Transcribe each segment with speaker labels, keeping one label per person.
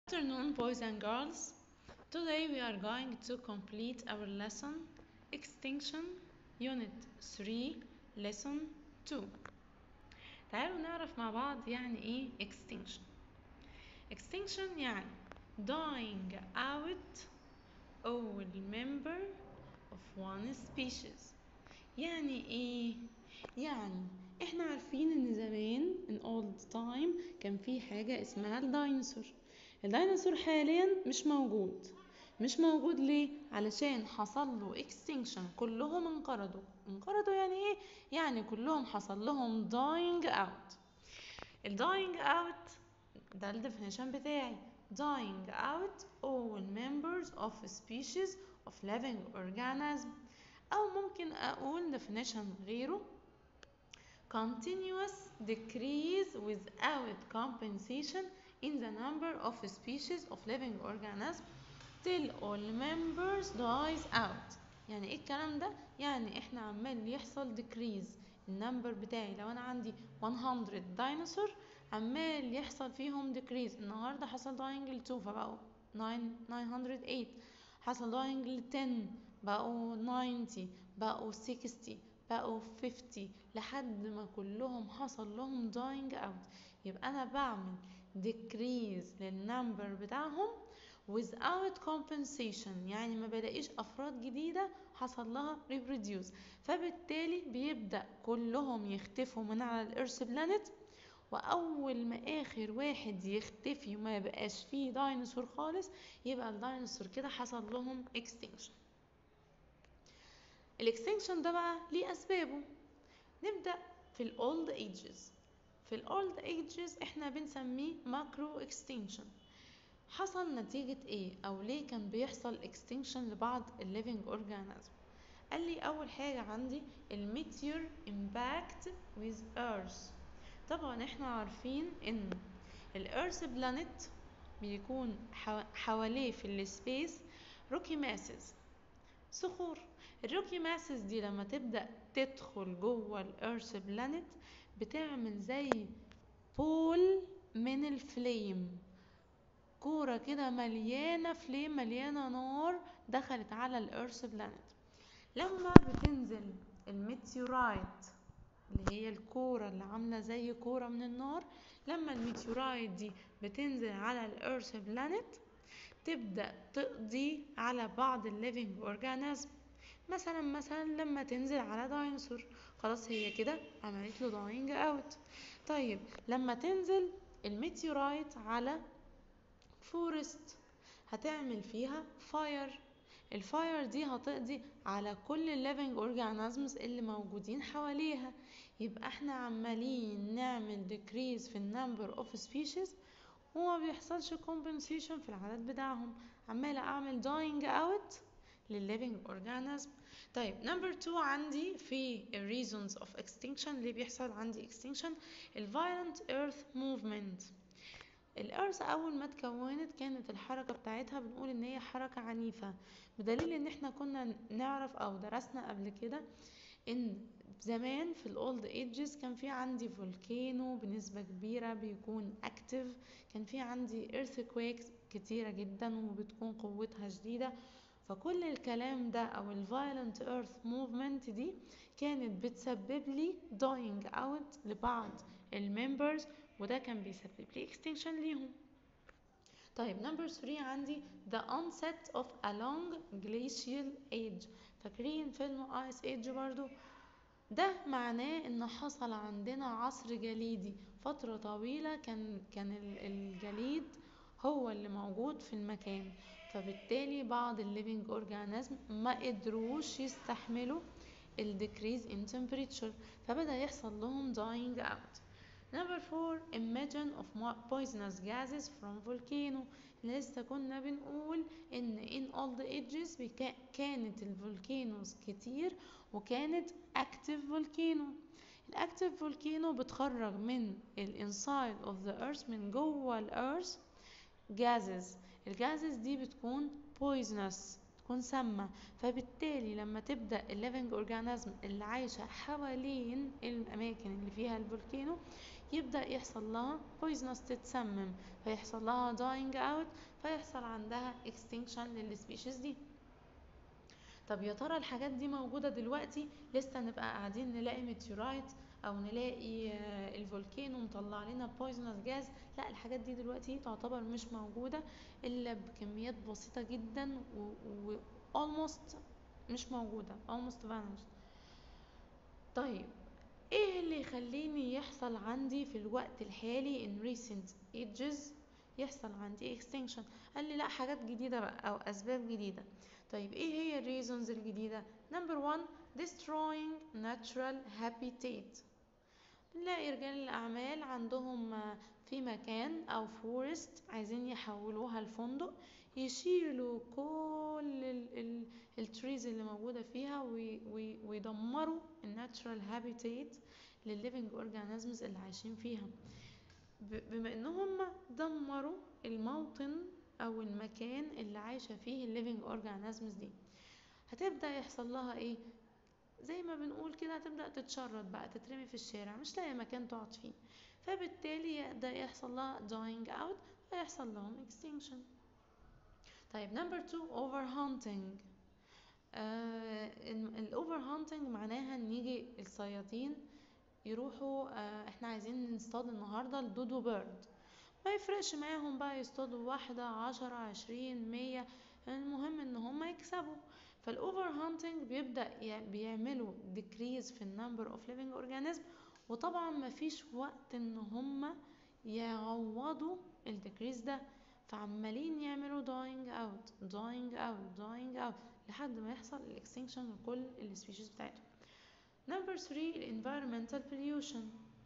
Speaker 1: afternoon boys and girls today we are going to complete our lesson extinction unit 3 lesson 2 تعالوا نعرف مع بعض يعني ايه extinction extinction يعني dying out all member of one species يعني ايه يعني احنا عارفين ان زمان in old time كان في حاجة اسمها الديناصور الديناصور حاليا مش موجود مش موجود ليه علشان حصل له extinction كلهم انقرضوا انقرضوا يعني ايه يعني كلهم حصل لهم dying out ال dying out ده ال definition بتاعي dying out all members of species of living organism او ممكن اقول definition غيره continuous decrease without compensation in the number of species of living organisms till all members dies out يعني ايه الكلام ده يعني احنا عمال يحصل decrease النمبر بتاعي لو انا عندي 100 ديناصور عمال يحصل فيهم decrease النهارده حصل dying ل 2 فبقوا 908 حصل dying ل 10 بقوا 90 بقوا 60 بقوا 50 لحد ما كلهم حصل لهم dying out يبقى انا بعمل decrease للنمبر بتاعهم without compensation يعني ما بلاقيش افراد جديدة حصل لها reproduce فبالتالي بيبدأ كلهم يختفوا من على الارث بلانت واول ما اخر واحد يختفي وما يبقاش فيه ديناصور خالص يبقى الديناصور كده حصل لهم extinction الاكستنكشن ده بقى ليه اسبابه نبدا في الاولد ايجز في الاولد ايجز احنا بنسميه ماكرو اكستنشن حصل نتيجة ايه او ليه كان بيحصل اكستنشن لبعض الليفينج اورجانيزم قال لي اول حاجة عندي الميتيور امباكت with earth طبعا احنا عارفين ان الارث بلانيت بيكون حواليه في السبيس روكي ماسز صخور الروكي ماسز دي لما تبدأ تدخل جوه الارث بلانيت بتعمل زي بول من الفليم كورة كده مليانة فليم مليانة نار دخلت على الارث بلانيت لما بتنزل الميتيورايت اللي هي الكورة اللي عاملة زي كورة من النار لما الميتيورايت دي بتنزل على الارث بلانيت تبدأ تقضي على بعض الليفينج اورجانيزم مثلا مثلا لما تنزل على ديناصور خلاص هي كده عملت له داينج اوت طيب لما تنزل الميتيورايت على فورست هتعمل فيها فاير الفاير دي هتقضي على كل الليفينج اورجانيزمز اللي موجودين حواليها يبقى احنا عمالين نعمل decrease في النمبر اوف سبيشيز وما بيحصلش compensation في العدد بتاعهم عمالة اعمل dying out للليفينج اورجانيزم طيب نمبر 2 عندي في reasons of extinction اللي بيحصل عندي extinction ال violent earth movement الارث اول ما اتكونت كانت الحركه بتاعتها بنقول ان هي حركه عنيفه بدليل ان احنا كنا نعرف او درسنا قبل كده ان زمان في الاولد ايجز كان في عندي فولكانو بنسبة كبيرة بيكون اكتف كان في عندي ايرثكويكس كتيرة جدا وبتكون قوتها شديدة فكل الكلام ده او الفايلنت ايرث موفمنت دي كانت بتسبب لي dying out لبعض الممبرز وده كان بيسبب لي extinction ليهم طيب نمبر 3 عندي the onset of a long glacial age فاكرين فيلم ايس ايج برضو ده معناه ان حصل عندنا عصر جليدي فترة طويلة كان كان الجليد هو اللي موجود في المكان فبالتالي بعض الليفينج اورجانيزم ما قدروش يستحملوا الديكريز in temperature فبدأ يحصل لهم dying out Number four, emission of poisonous gases from volcano لسه كنا بنقول ان in all the ages كانت الفولكانوز كتير وكانت active volcano الاكتيف فولكانو بتخرج من الانسايد of the earth من جوه الارث gases الجازز دي بتكون poisonous تكون سامة فبالتالي لما تبدأ الليفنج اورجانيزم اللي عايشة حوالين الأماكن اللي فيها الفولكانو يبدأ يحصل لها poisonous تتسمم فيحصل لها dying out فيحصل عندها extinction للسبيشيز دي طب يا ترى الحاجات دي موجودة دلوقتي لسه نبقى قاعدين نلاقي ميتيورايت او نلاقي آه، الفولكانو مطلع لنا بويزنس جاز لا الحاجات دي دلوقتي تعتبر مش موجودة الا بكميات بسيطة جدا و, و almost مش موجودة almost vanished طيب ايه اللي يخليني يحصل عندي في الوقت الحالي in recent ages يحصل عندي extinction قال لي لا حاجات جديدة بقى او اسباب جديدة طيب ايه هي الريزونز الجديدة number one destroying natural habitat بنلاقي رجال الأعمال عندهم في مكان أو فورست عايزين يحولوها لفندق يشيلوا كل التريز اللي موجودة فيها ويدمروا الناتشرال هابيتات للليفينج اورجانيزمز اللي عايشين فيها بما انهم دمروا الموطن او المكان اللي عايشة فيه الليفينج اورجانيزمز دي هتبدأ يحصل لها ايه زي ما بنقول كده هتبدأ تتشرد بقى تترمي في الشارع مش لاقي مكان تقعد فيه فبالتالي يبدأ يحصل لها dying out ويحصل لهم extinction طيب number two over hunting آه الاوفر هانتنج معناها ان يجي الصيادين يروحوا آه احنا عايزين نصطاد النهارده الدودو بيرد ما يفرقش معاهم بقى يصطادوا واحدة عشرة عشرين مية المهم ان هم يكسبوا فالاوفر هانتنج بيبدا بيعملوا decrease في النمبر اوف living organism وطبعا مفيش وقت ان هم يعوضوا الديكريز ده فعمالين يعملوا dying out dying out dying out لحد ما يحصل الاكستنكشن لكل السبيشيز بتاعتهم نمبر 3 environmental pollution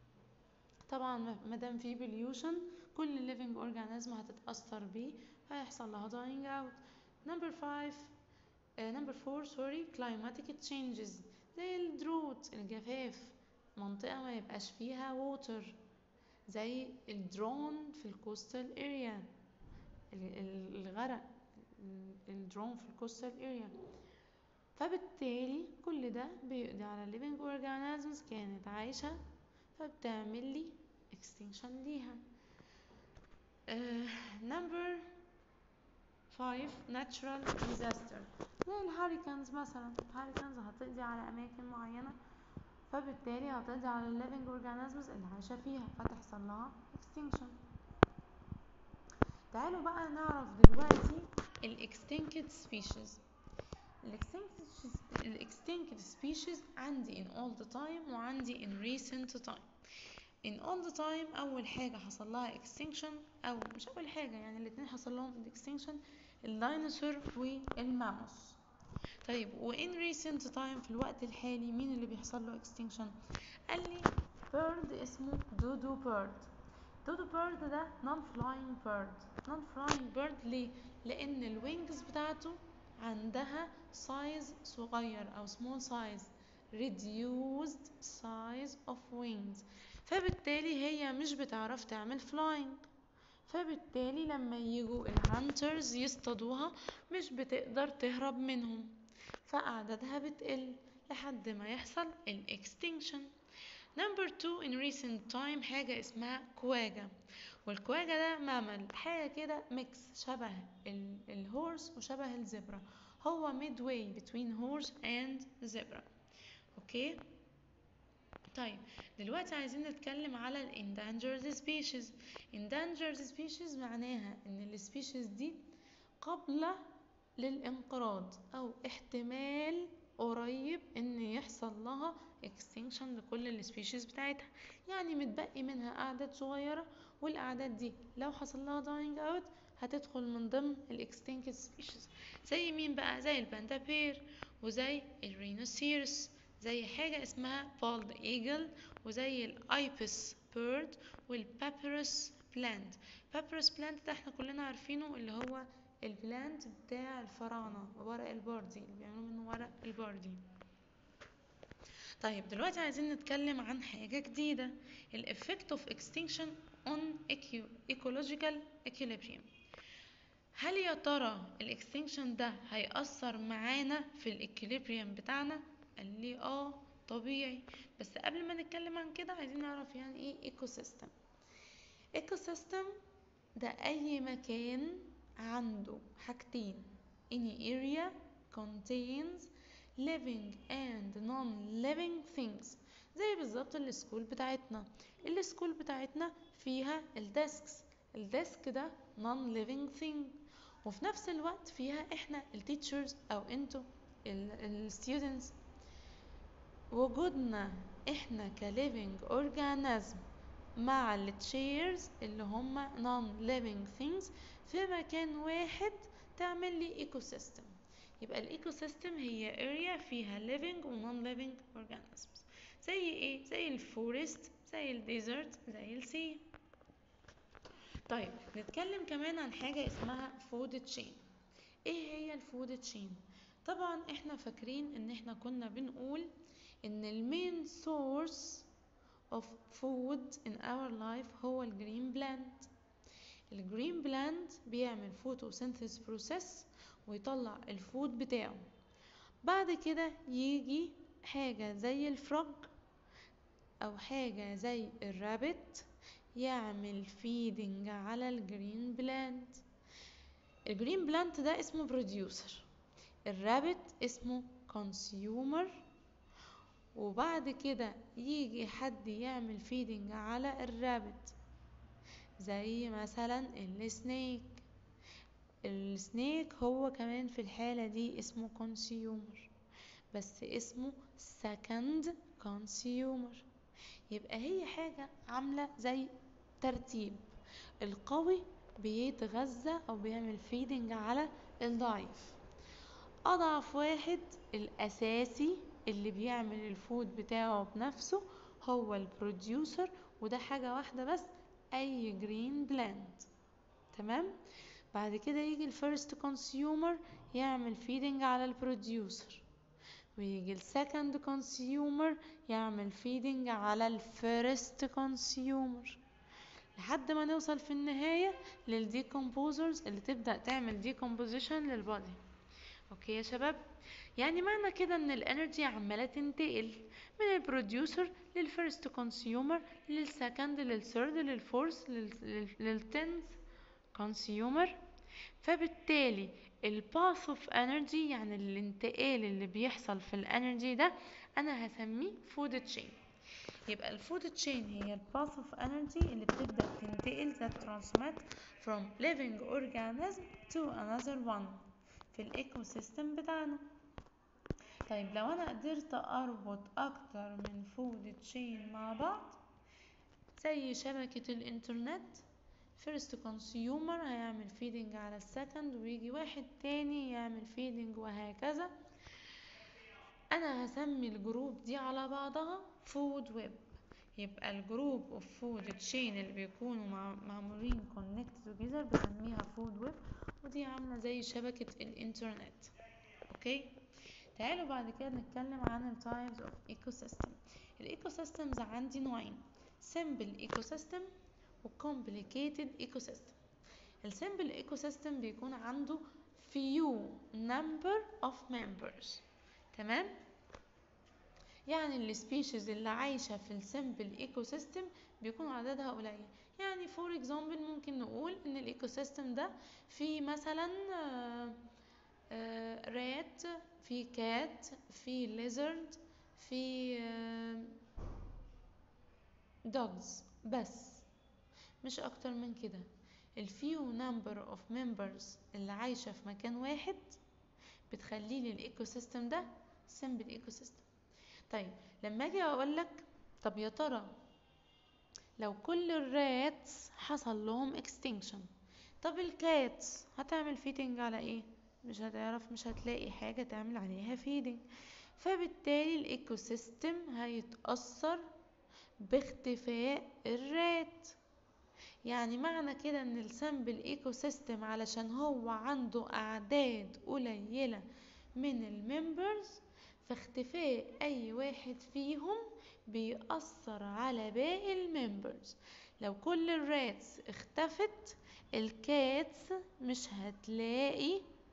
Speaker 1: طبعا مادام في pollution كل living organism هتتأثر بيه هيحصل لها dying out نمبر 5 نمبر فور سوري climatic changes زي الدروت الجفاف منطقة ما يبقاش فيها ووتر زي الدرون في الكوستال اريا الغرق الدرون في الكوستال اريا فبالتالي كل ده بيقضي على living organisms كانت عايشة فبتعمل لي extinction ليها نمبر uh, 5 natural disaster زي الهاريكانز مثلا الهاريكانز هتقضي على اماكن معينه فبالتالي هتقضي على الليفنج اورجانيزمز اللي عايشه فيها فتحصل لها extinction تعالوا بقى نعرف دلوقتي الاكستنكت سبيشيز الاكستنكت سبيشيز عندي in old time وعندي in recent time in old time اول حاجه حصل لها extinction او مش اول حاجه يعني الاثنين حصل لهم extinction الديناصور والماموث طيب وان ريسنت تايم في الوقت الحالي مين اللي بيحصل له اكستنكشن قال لي بيرد اسمه دودو بيرد دودو بيرد ده نون فلاينج بيرد نون فلاينج بيرد ليه لان الوينجز بتاعته عندها سايز صغير او سمول سايز reduced size of wings فبالتالي هي مش بتعرف تعمل فلاينج فبالتالي لما يجوا الهانترز يصطادوها مش بتقدر تهرب منهم فأعدادها بتقل لحد ما يحصل الاكستنكشن نمبر 2 in recent time حاجة اسمها كواجا والكواجا ده مامل حاجة كده ميكس شبه الهورس وشبه الزبرة هو midway between horse and zebra اوكي طيب دلوقتي عايزين نتكلم على ال endangered species endangered species معناها ان السبيشيز دي قابلة للانقراض او احتمال قريب ان يحصل لها extinction لكل السبيشيز بتاعتها يعني متبقي منها اعداد صغيرة والاعداد دي لو حصل لها dying out هتدخل من ضمن الاكستنكت سبيشيز زي مين بقى زي الباندا بير وزي الرينوسيرس زي حاجة اسمها bald eagle وزي الايبس بيرد والبابيروس بلانت بابيروس بلانت ده احنا كلنا عارفينه اللي هو البلانت بتاع الفراعنة ورق الباردي اللي بيعملوا منه ورق الباردي طيب دلوقتي عايزين نتكلم عن حاجة جديدة ال effect of extinction on ecological equilibrium هل يا ترى الاكستنكشن ده هيأثر معانا في الاكيليبريم بتاعنا قال لي اه طبيعي بس قبل ما نتكلم عن كده عايزين نعرف يعني ايه ايكو سيستم ايكو سيستم ده اي مكان عنده حاجتين any area contains living and non-living things زي بالظبط السكول بتاعتنا السكول بتاعتنا فيها الديسكس الديسك ده non-living thing وفي نفس الوقت فيها احنا التيتشرز او انتوا الستودنتس وجودنا احنا كليفينج اورجانيزم مع التشيرز اللي هم non living things في مكان واحد تعمل لي ايكو سيستم يبقى الايكو سيستم هي اريا فيها living و non living organisms زي ايه زي الفورست زي الديزرت زي السي طيب نتكلم كمان عن حاجة اسمها فود تشين ايه هي الفود تشين طبعا احنا فاكرين ان احنا كنا بنقول ان المين سورس of food in our life هو الجرين بلانت الجرين بلانت بيعمل photosynthesis process ويطلع الفود بتاعه بعد كده يجي حاجة زي الفروج أو حاجة زي الرابت يعمل فيدنج على الجرين بلانت الجرين بلانت ده اسمه بروديوسر الرابت اسمه كونسيومر وبعد كده يجي حد يعمل فيدنج على الرابت زي مثلا السنيك السنيك هو كمان في الحالة دي اسمه كونسيومر بس اسمه second consumer يبقى هي حاجة عاملة زي ترتيب القوي بيتغذى او بيعمل فيدنج على الضعيف اضعف واحد الاساسي اللي بيعمل الفود بتاعه بنفسه هو البروديوسر وده حاجة واحدة بس اي جرين بلانت تمام بعد كده يجي الفيرست كونسيومر يعمل فيدنج على البروديوسر ويجي السكند كونسيومر يعمل فيدنج على الفيرست كونسيومر لحد ما نوصل في النهاية للديكومبوزرز اللي تبدأ تعمل ديكومبوزيشن للبادي اوكي يا شباب يعني معنى كده ان الانرجي عمالة تنتقل من البروديوسر للفيرست كونسيومر للسكند للثيرد للفورث للتنث كونسيومر فبالتالي الباث اوف انرجي يعني الانتقال اللي بيحصل في الانرجي ده انا هسميه فود تشين يبقى الفود تشين هي الباث اوف انرجي اللي بتبدا تنتقل that transmit from living organism to another one في الايكو سيستم بتاعنا طيب لو انا قدرت اربط اكتر من فود تشين مع بعض زي شبكة الانترنت فيرست كونسيومر هيعمل فيدنج على السكند ويجي واحد تاني يعمل فيدنج وهكذا انا هسمي الجروب دي على بعضها فود ويب يبقى الجروب اوف فود تشين اللي بيكونوا معمولين كونكت توجذر بسميها فود ويب ودي عامله زي شبكه الانترنت اوكي تعالوا بعد كده نتكلم عن التايبز اوف ايكو سيستم الايكو سيستمز عندي نوعين سمبل ايكو سيستم وكومبليكيتد ايكو سيستم السمبل ايكو سيستم بيكون عنده few number of members تمام يعني السبيشيز اللي عايشة في السمبل ايكو سيستم بيكون عددها قليل يعني فور اكزامبل ممكن نقول ان الايكو سيستم ده فيه مثلا رات في كات في ليزرد في دوجز بس مش اكتر من كده الفيو نمبر اوف ممبرز اللي عايشة في مكان واحد بتخلي لي الايكو سيستم ده سمبل ايكو سيستم طيب لما اجي اقول لك طب يا ترى لو كل الراتس حصل لهم اكستنكشن طب الكاتس هتعمل فيدنج على ايه مش هتعرف مش هتلاقي حاجة تعمل عليها فيدنج فبالتالي الايكو سيستم هيتأثر باختفاء الرات يعني معنى كده ان السمبل ايكو سيستم علشان هو عنده اعداد قليلة من الممبرز فاختفاء اي واحد فيهم بيأثر على باقي الممبرز لو كل الراتس اختفت الكاتس مش هتلاقي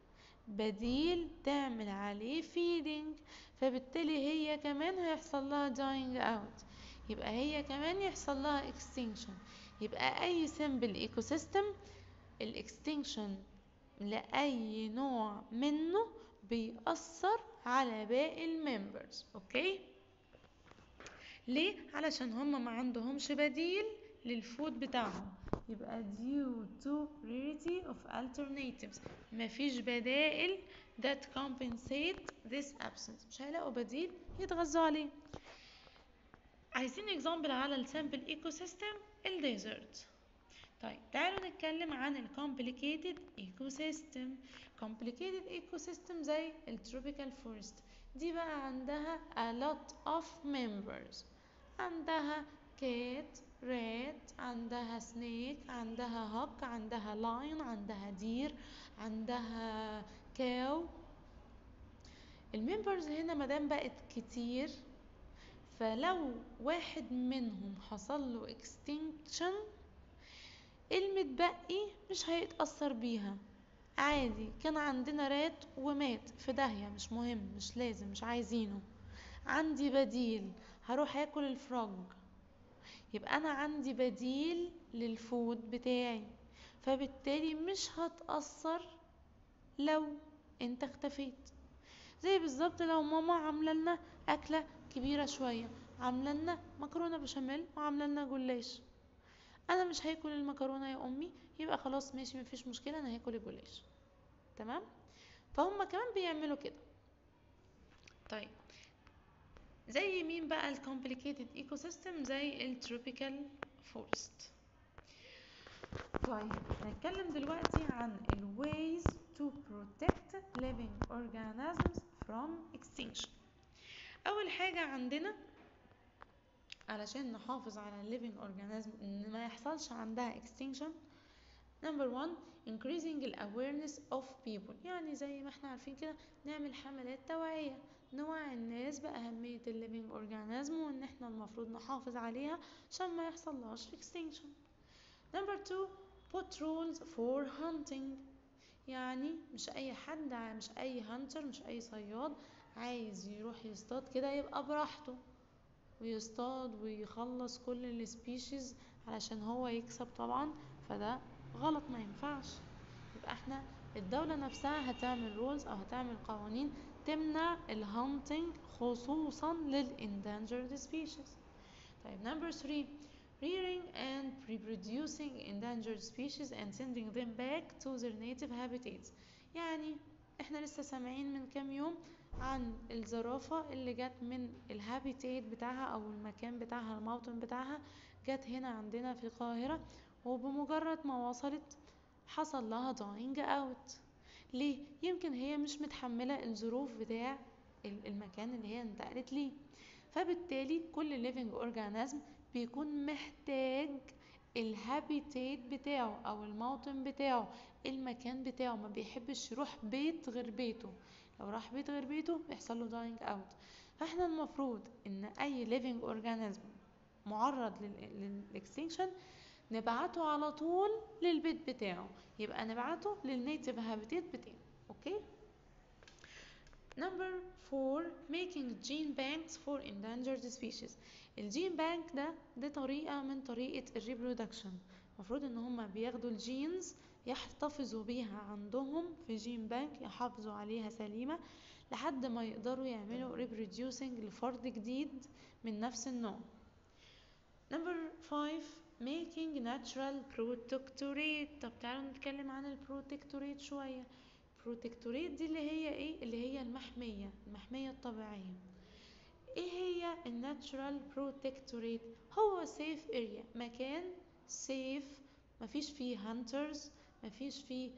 Speaker 1: بديل تعمل عليه feeding فبالتالي هي كمان هيحصل لها dying out يبقى هي كمان يحصل لها extinction يبقى أي simple ecosystem الاكستنكشن لأي نوع منه بيأثر على باقي الممبرز اوكي ليه علشان هم ما عندهمش بديل للفود بتاعهم يبقى due to rarity of alternatives مفيش بدائل that compensate this absence مش هيلاقوا بديل يتغذوا عليه عايزين example على السامبل ايكو سيستم الديزرت طيب تعالوا نتكلم عن ال complicated ecosystem complicated ecosystem زي ال tropical forest دي بقى عندها a lot of members عندها cat rat عندها snake عندها hawk عندها lion عندها deer عندها cow الممبرز هنا مادام بقت كتير فلو واحد منهم حصل له extinction المتبقي مش هيتأثر بيها عادي كان عندنا رات ومات في داهية مش مهم مش لازم مش عايزينه عندي بديل هروح اكل الفراج يبقى انا عندي بديل للفود بتاعي فبالتالي مش هتأثر لو انت اختفيت زي بالظبط لو ماما عامله لنا اكله كبيره شويه عامله لنا مكرونه بشاميل وعامله لنا جلاش انا مش هاكل المكرونه يا امي يبقى خلاص ماشي مفيش مشكله انا هاكل الجلاش تمام فهم كمان بيعملوا كده طيب زي مين بقى الكومبليكيتد ايكو سيستم زي التروبيكال فورست طيب هنتكلم دلوقتي عن ال ways to protect living organisms from extinction اول حاجه عندنا علشان نحافظ على living organism ان ما يحصلش عندها extinction number one increasing the awareness of people يعني زي ما احنا عارفين كده نعمل حملات توعية نوعي الناس بأهمية ال living organism وان احنا المفروض نحافظ عليها عشان ما يحصل لهاش extinction number two put rules for hunting يعني مش اي حد مش اي هانتر مش اي صياد عايز يروح يصطاد كده يبقى براحته ويصطاد ويخلص كل السبيشيز علشان هو يكسب طبعا فده غلط ما ينفعش يبقى احنا الدولة نفسها هتعمل رولز او هتعمل قوانين تمنع الهانتنج خصوصا للانdangered species طيب number three rearing and reproducing endangered species and sending them back to their native habitats يعني احنا لسه سامعين من كام يوم عن الزرافة اللي جت من الهابيتات بتاعها او المكان بتاعها الموطن بتاعها جت هنا عندنا في القاهرة وبمجرد ما وصلت حصل لها dying out ليه؟ يمكن هي مش متحملة الظروف بتاع المكان اللي هي انتقلت ليه فبالتالي كل living organism بيكون محتاج الهابيتات بتاعه او الموطن بتاعه المكان بتاعه ما بيحبش يروح بيت غير بيته لو راح بيت غير بيته بيحصل له dying out فاحنا المفروض ان اي living organism معرض للاكستنكشن نبعته على طول للبيت بتاعه يبقى نبعته للنيتيف هابيتات بتاعه اوكي number four making gene banks for endangered species الجين بانك ده دي طريقة من طريقة الريبرودكشن المفروض ان هما بياخدوا الجينز يحتفظوا بيها عندهم في جين بانك يحافظوا عليها سليمة لحد ما يقدروا يعملوا reproducing لفرد جديد من نفس النوع number five making natural protectorate طب تعالوا نتكلم عن البروتكتوريت شوية البروتكتوريت دي اللي هي ايه اللي هي المحمية المحمية الطبيعية ايه هي الناتشورال بروتكتوريت هو سيف اريا مكان سيف مفيش فيه هانترز مفيش فيه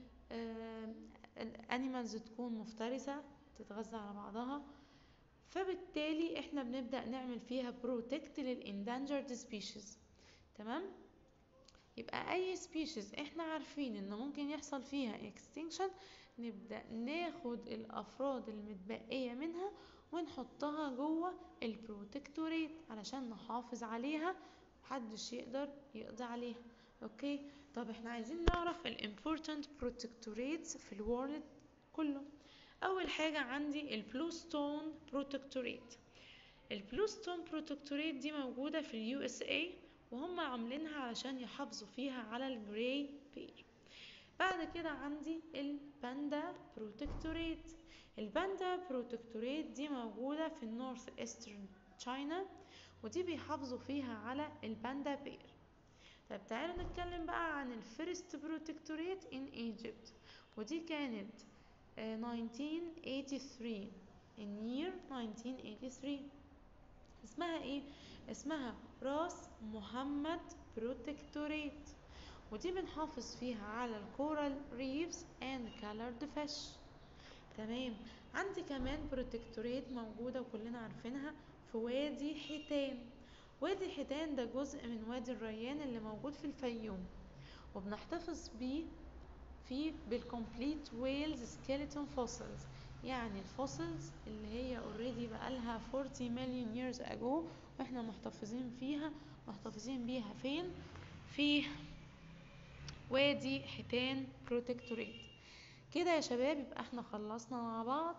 Speaker 1: انيمالز تكون مفترسة تتغذى على بعضها فبالتالي احنا بنبدأ نعمل فيها بروتكت للاندانجرد سبيشيز تمام يبقى اي سبيشيز احنا عارفين ان ممكن يحصل فيها extinction نبدأ ناخد الافراد المتبقية منها ونحطها جوه البروتكتوريت علشان نحافظ عليها محدش يقدر يقضي عليها اوكي طب احنا عايزين نعرف الامبورتنت بروتكتوريتس في الورلد كله اول حاجة عندي البلو ستون بروتكتوريت البلو ستون بروتكتوريت دي موجودة في اليو اس اي وهم عاملينها علشان يحافظوا فيها على الجراي بير بعد كده عندي الباندا بروتكتوريت الباندا بروتكتوريت دي موجودة في النورث ايسترن تشاينا ودي بيحافظوا فيها على الباندا بير طب تعالوا نتكلم بقى عن الفيرست بروتكتوريت ان ايجيبت ودي كانت uh, 1983 in year 1983 اسمها ايه اسمها راس محمد بروتكتوريت ودي بنحافظ فيها على الكورال ريفز اند كالرد فيش تمام عندي كمان بروتكتوريت موجودة وكلنا عارفينها في وادي حيتان وادي حيتان ده جزء من وادي الريان اللي موجود في الفيوم وبنحتفظ بيه في بالكمبليت ويلز سكيلتون فوسيلز يعني الفوسيلز اللي هي اوريدي بقالها 40 مليون years ago واحنا محتفظين فيها محتفظين بيها فين في وادي حيتان بروتكتوريت كده يا شباب يبقى احنا خلصنا مع بعض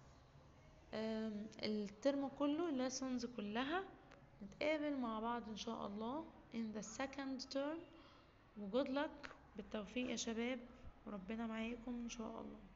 Speaker 1: الترم كله الليسونز كلها نتقابل مع بعض ان شاء الله in the second term و good luck بالتوفيق يا شباب وربنا معاكم ان شاء الله